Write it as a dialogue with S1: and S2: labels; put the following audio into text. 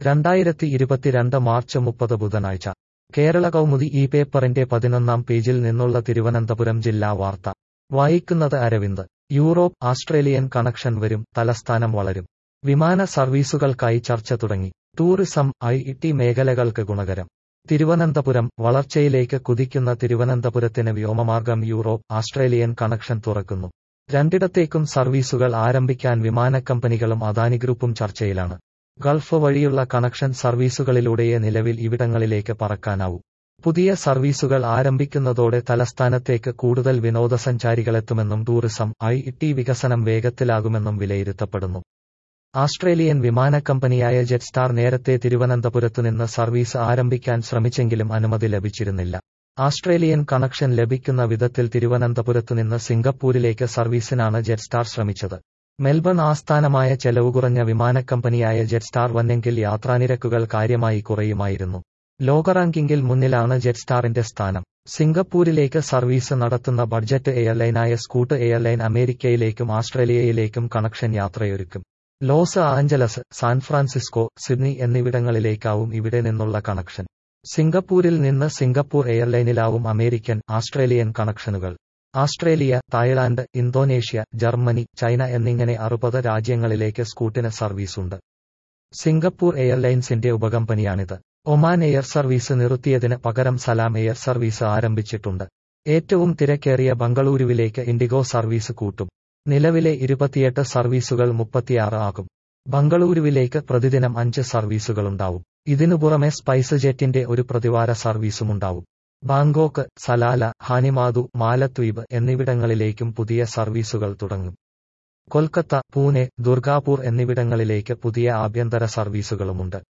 S1: രണ്ടായിരത്തി ഇരുപത്തിരണ്ട് മാർച്ച് മുപ്പത് ബുധനാഴ്ച കേരള കൗമുദി ഈ പേപ്പറിന്റെ പതിനൊന്നാം പേജിൽ നിന്നുള്ള തിരുവനന്തപുരം ജില്ലാ വാർത്ത വായിക്കുന്നത് അരവിന്ദ് യൂറോപ്പ് ആസ്ട്രേലിയൻ കണക്ഷൻ വരും തലസ്ഥാനം വളരും വിമാന സർവീസുകൾക്കായി ചർച്ച തുടങ്ങി ടൂറിസം ഐ ടി മേഖലകൾക്ക് ഗുണകരം തിരുവനന്തപുരം വളർച്ചയിലേക്ക് കുതിക്കുന്ന തിരുവനന്തപുരത്തിന് വ്യോമമാർഗം യൂറോപ്പ് ആസ്ട്രേലിയൻ കണക്ഷൻ തുറക്കുന്നു രണ്ടിടത്തേക്കും സർവീസുകൾ ആരംഭിക്കാൻ വിമാനക്കമ്പനികളും അദാനി ഗ്രൂപ്പും ചർച്ചയിലാണ് ഗൾഫ് വഴിയുള്ള കണക്ഷൻ സർവീസുകളിലൂടെയേ നിലവിൽ ഇവിടങ്ങളിലേക്ക് പറക്കാനാവൂ പുതിയ സർവീസുകൾ ആരംഭിക്കുന്നതോടെ തലസ്ഥാനത്തേക്ക് കൂടുതൽ വിനോദസഞ്ചാരികളെത്തുമെന്നും ടൂറിസം ഐ ടി വികസനം വേഗത്തിലാകുമെന്നും വിലയിരുത്തപ്പെടുന്നു ആസ്ട്രേലിയൻ വിമാനക്കമ്പനിയായ ജെറ്റ്സ്റ്റാർ നേരത്തെ തിരുവനന്തപുരത്തുനിന്ന് സർവീസ് ആരംഭിക്കാൻ ശ്രമിച്ചെങ്കിലും അനുമതി ലഭിച്ചിരുന്നില്ല ആസ്ട്രേലിയൻ കണക്ഷൻ ലഭിക്കുന്ന വിധത്തിൽ തിരുവനന്തപുരത്തുനിന്ന് സിംഗപ്പൂരിലേക്ക് സർവീസിനാണ് ജെറ്റ്സ്റ്റാർ ശ്രമിച്ചത് മെൽബൺ ആസ്ഥാനമായ ചെലവ് കുറഞ്ഞ വിമാനക്കമ്പനിയായ ജെറ്റ്സ്റ്റാർ വന്നെങ്കിൽ യാത്രാനിരക്കുകൾ കാര്യമായി കുറയുമായിരുന്നു ലോക റാങ്കിങ്ങിൽ മുന്നിലാണ് ജെറ്റ്സ്റ്റാറിന്റെ സ്ഥാനം സിംഗപ്പൂരിലേക്ക് സർവീസ് നടത്തുന്ന ബഡ്ജറ്റ് എയർലൈനായ സ്കൂട്ട് എയർലൈൻ അമേരിക്കയിലേക്കും ആസ്ട്രേലിയയിലേക്കും കണക്ഷൻ യാത്രയൊരുക്കും Los Angeles San Francisco Sydney എന്നിവിടങ്ങളിലേക്കാവും ഇവിടെ നിന്നുള്ള കണക്ഷൻ സിംഗപ്പൂരിൽ നിന്ന് സിംഗപ്പൂർ എയർലൈനിലാവും അമേരിക്കൻ ആസ്ട്രേലിയൻ കണക്ഷനുകൾ Australia Thailand Indonesia Germany China എന്നിങ്ങനെ അറുപത് രാജ്യങ്ങളിലേക്ക് സ്കൂട്ടിന് സർവീസുണ്ട് സിംഗപ്പൂർ എയർലൈൻസിന്റെ ഉപകമ്പനിയാണിത് ഒമാൻ എയർ സർവീസ് നിർത്തിയതിന് പകരം സലാം എയർ സർവീസ് ആരംഭിച്ചിട്ടുണ്ട് ഏറ്റവും തിരക്കേറിയ ബംഗളൂരുവിലേക്ക് ഇൻഡിഗോ സർവീസ് കൂട്ടും നിലവിലെ ഇരുപത്തിയെട്ട് സർവീസുകൾ മുപ്പത്തിയാറ് ആകും ബംഗളൂരുവിലേക്ക് പ്രതിദിനം അഞ്ച് സർവീസുകളുണ്ടാവും ഇതിനു പുറമെ സ്പൈസ് ജെറ്റിന്റെ ഒരു പ്രതിവാര സർവീസുമുണ്ടാവും ബാങ്കോക്ക് സലാല ഹാനിമാദു മാലദ്വീപ് എന്നിവിടങ്ങളിലേക്കും പുതിയ സർവീസുകൾ തുടങ്ങും കൊൽക്കത്ത പൂനെ ദുർഗാപൂർ എന്നിവിടങ്ങളിലേക്ക് പുതിയ ആഭ്യന്തര സർവീസുകളുമുണ്ട്